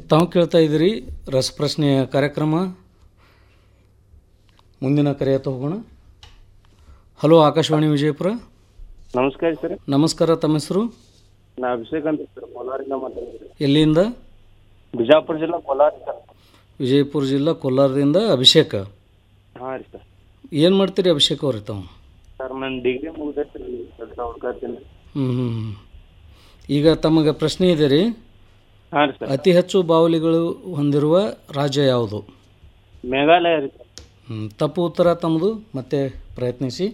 ತಾವು ಕೇಳ್ತಾ ಇದ್ದೀರಿ ರಸಪ್ರಶ್ನೆಯ ಕಾರ್ಯಕ್ರಮ ಮುಂದಿನ ಕರೆಯತ್ತ ಹೋಗೋಣ ಹಲೋ ಆಕಾಶವಾಣಿ ವಿಜಯಪುರ ನಮಸ್ಕಾರ ಸರ್ ನಮಸ್ಕಾರ ತಮ್ಮ ಹೆಸರು ನಾ ಅಭಿಷೇಕ್ ಅಂತ ಸರ್ ಕೋಲಾರಿಂದ ಮಾತಾಡ್ತೀನಿ ಎಲ್ಲಿಂದ ಬಿಜಾಪುರ ಜಿಲ್ಲಾ ಕೋಲಾರ ಸರ್ ವಿಜಯಪುರ ಜಿಲ್ಲಾ ಕೋಲಾರದಿಂದ ಅಭಿಷೇಕ ಹಾಂ ರೀ ಸರ್ ಏನು ಮಾಡ್ತೀರಿ ಅಭಿಷೇಕ್ ಅವ್ರಿ ತಾವು ಸರ್ ನಾನು ಡಿಗ್ರಿ ಮುಗ್ದೈತೆ ರೀ ಕೆಲಸ ಹುಡ್ಕತ್ತೀನಿ ಹ್ಞೂ ಹ್ಞೂ ಹ್ಞೂ. ಈಗ ತಮಗೆ ಪ್ರಶ್ನೆ ಇದೆ ರೀ ಹಾಂ ರೀ ಸರ್ ಅತಿ ಹೆಚ್ಚು ಬಾವಲಿಗಳು ಹೊಂದಿರುವ ರಾಜ್ಯ ಯಾವುದು ಮೇಘಾಲಯ ರೀ ಸರ್ ಹ್ಮ್, ತಪ್ಪು ಉತ್ತರ ತಮ್ಮದು ಮತ್ತೆ ಪ್ರಯತ್ನಿಸಿ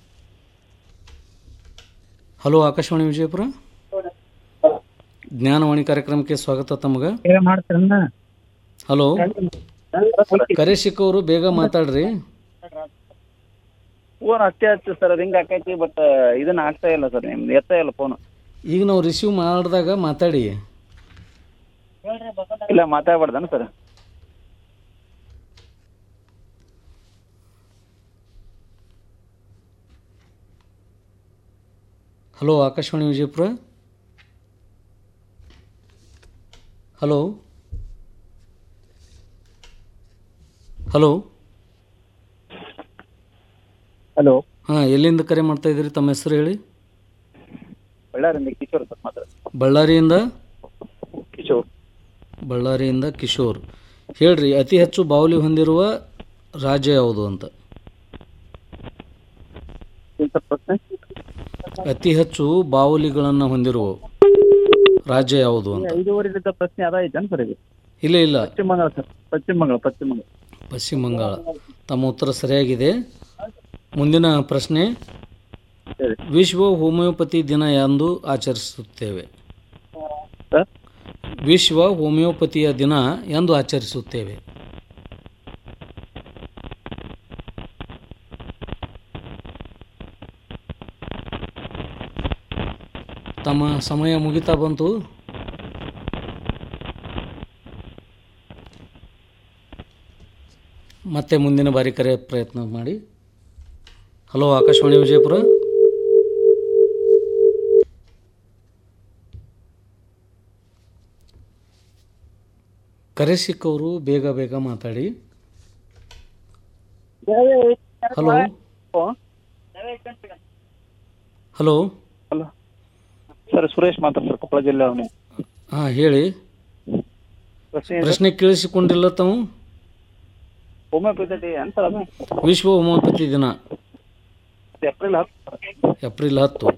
ಹಲೋ ಆಕಾಶವಾಣಿ ವಿಜಯಪುರ ಜ್ಞಾನವಾಣಿ ಕಾರ್ಯಕ್ರಮಕ್ಕೆ ಸ್ವಾಗತ ತಮಗೆ ಮಾಡ್ತೀರನ್ನ ಹಲೋ ಕರೆ ಸಿಕ್ಕವರು ಬೇಗ ಮಾತಾಡ್ರಿ ಫೋನ್ ಅಷ್ಟೇ ಹಚ್ಚು ಸರ್ ರಿಂಗ್ ಹಾಕೈತಿ ಬಟ್ ಇದನ್ನ ಆಗ್ತಾ ಇಲ್ಲ ಸರ್ ನಿಮ್ದು ಎತ್ತಾ ಇಲ್ಲ ಫೋನ್ ಈಗ ನಾವು ರಿಸೀವ್ ಮಾಡಿದಾಗ ಮಾತಾಡಿ ಇಲ್ಲ ಮಾತಾಡ್ಬಾರ್ದನ sir hello Akashvani Vijayapura hello hello hello ಹಾಂ ಎಲ್ಲಿಂದ ಕರೆ ಮಾಡ್ತಾ ಇದ್ದೀರಿ ತಮ್ಮ ಹೆಸರು ಹೇಳಿ ಬಳ್ಳಾರಿಂದ ಕಿಶೋರ್ ಸರ್ ಮಾತ್ರ ಬಳ್ಳಾರಿಯಿಂದ ಕಿಶೋರ್ ಬಳ್ಳಾರಿಯಿಂದ ಕಿಶೋರ್ ಹೇಳ್ರಿ ಅತಿ ಹೆಚ್ಚು ಬಾವಲಿ ಹೊಂದಿರುವ ರಾಜ್ಯ ಯಾವುದು ಅಂತ ಏನ್ ಸರ್ ಪ್ರಶ್ನೆ ಅತಿ ಹೆಚ್ಚು ಬಾವಲಿಗಳನ್ನು ಹೊಂದಿರುವ ರಾಜ್ಯ ಯಾವುದು ಅಂತ ಐದೂವರೆಲಿದ್ದ ಪ್ರಶ್ನೆ ಅದ ಐತೇನು ಸರ್ ಇದು ಇಲ್ಲ ಇಲ್ಲ ಪಶ್ಚಿಮ ಬಂಗಾಳ ಸರ್ ಪಶ್ಚಿಮ ಬಂಗಾಳ ಪಶ್ಚಿಮ ಬಂಗಾಳ ಪಶ್ಚಿಮ ಬಂಗಾಳ ತಮ್ಮ ಉತ್ತರ ಸರಿಯಾಗಿದೆ ಮುಂದಿನ ಪ್ರಶ್ನೆ ಹೇಳಿ ವಿಶ್ವ ಹೋಮಿಯೋಪತಿ ದಿನ ಎಂದು ಆಚರಿಸುತ್ತೇವೆ ಸರ್ ವಿಶ್ವ ಹೋಮಿಯೋಪತಿಯ ದಿನ ಎಂದು ಆಚರಿಸುತ್ತೇವೆ ತಮ್ಮ ಸಮಯ ಮುಗಿತಾ ಬಂತು ಮತ್ತೆ ಮುಂದಿನ ಬಾರಿ ಕರೆ ಪ್ರಯತ್ನ ಮಾಡಿ ಹಲೋ ಆಕಾಶವಾಣಿ ವಿಜಯಪುರ ಕರೆ ಸಿಕ್ಕವರು ಬೇಗ ಬೇಗ ಮಾತಾಡಿ hello hello hello sir Suresh ಮಾತಾಡ್ತಾರೆ ಕೊಪ್ಪಳ ಜಿಲ್ಲೆ ಅವನು ಹಾಂ ಹೇಳಿ ಪ್ರಶ್ನೆ ಏನು? ಪ್ರಶ್ನೆ ಕೇಳಿಸಿಕೊಂಡಿಲ್ಲ ತಾವು ಹೋಮಿಯೋಪತಿ ಅಂತ ಸರ್ ಅದು ವಿಶ್ವ ಹೋಮಿಯೋಪತಿ ದಿನ ಏಪ್ರಿಲ್ ಹತ್ತು ಏಪ್ರಿಲ್ ಹತ್ತು